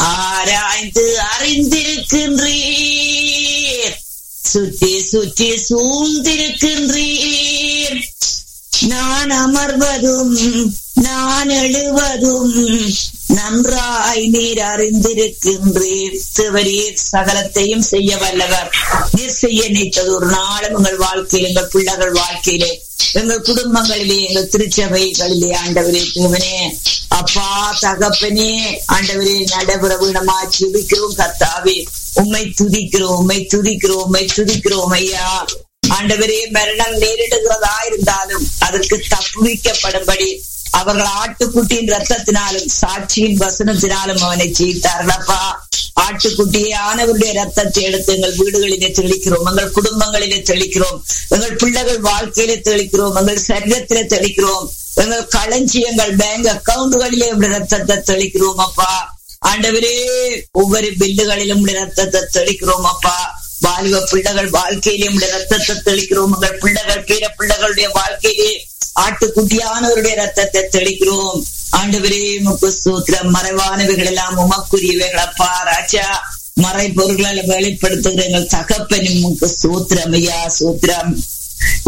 ஆராய்ந்து அறிந்திருக்கின்றீர் சுற்றி சுற்றி சூழ்ந்திருக்கின்றீர் நான் அமர்வதும் நான் எழுவதும் நன்றாய் நீர் அறிந்திருக்கின்றீர் சிவரீர் சகலத்தையும் செய்ய வல்லவர் நீர் செய்ய நினைத்தது ஒரு நாளும் எங்கள் வாழ்க்கையில் எங்கள் பிள்ளைகள் வாழ்க்கையிலே எங்கள் குடும்பங்களிலே எங்கள் திருச்சபைகளிலே ஆண்டவரே தேவனே அப்பா தகப்பனே ஆண்டவரே நடைபெற வீணமா ஜெபிக்கிறோம் கத்தாவே உம்மை துதிக்கிறோம் உம்மை துதிக்கிறோம் உம்மை துதிக்கிறோம் ஐயா ஆண்டவரே மரணம் நேரிடுகிறதா இருந்தாலும் அதற்கு தப்புவிக்கப்படும்படி அவர்கள் ஆட்டுக்குட்டியின் ரத்தத்தினாலும் சாட்சியின் வசனத்தினாலும் அவனை ஜெயித்தார்களப்பா ஆட்டுக்குட்டியானவருடைய ரத்தத்தை எடுத்து எங்கள் வீடுகளிலே தெளிக்கிறோம் எங்கள் குடும்பங்களிலே தெளிக்கிறோம் எங்கள் பிள்ளைகள் வாழ்க்கையிலே தெளிக்கிறோம் எங்கள் சரீரத்திலே தெளிக்கிறோம் எங்கள் களஞ்சியங்கள் பேங்க் அக்கவுண்டுகளிலே உடைய ரத்தத்தை தெளிக்கிறோம் அப்பா ஆண்டவரே ஒவ்வொரு பில்லுகளிலும் உடைய ரத்தத்தை தெளிக்கிறோம் அப்பா வாலிப பிள்ளைகள் வாழ்க்கையிலே உடைய ரத்தத்தை தெளிக்கிறோம் உங்கள் பிள்ளைகள் கீர பிள்ளைகளுடைய வாழ்க்கையிலே ஆட்டுக்குட்டியானவருடைய ரத்தத்தை தெளிக்கிறோம் ஆண்டவரே முக்கு சூத்திரம் மறைவானவைகள் எல்லாம் உமக்குரியவைகள் அப்பா ராஜா மறை பொருள்களை வெளிப்படுத்துகிற எங்கள் தகப்பனும் உமக்கு சூத்திரம் ஐயா சூத்திரம்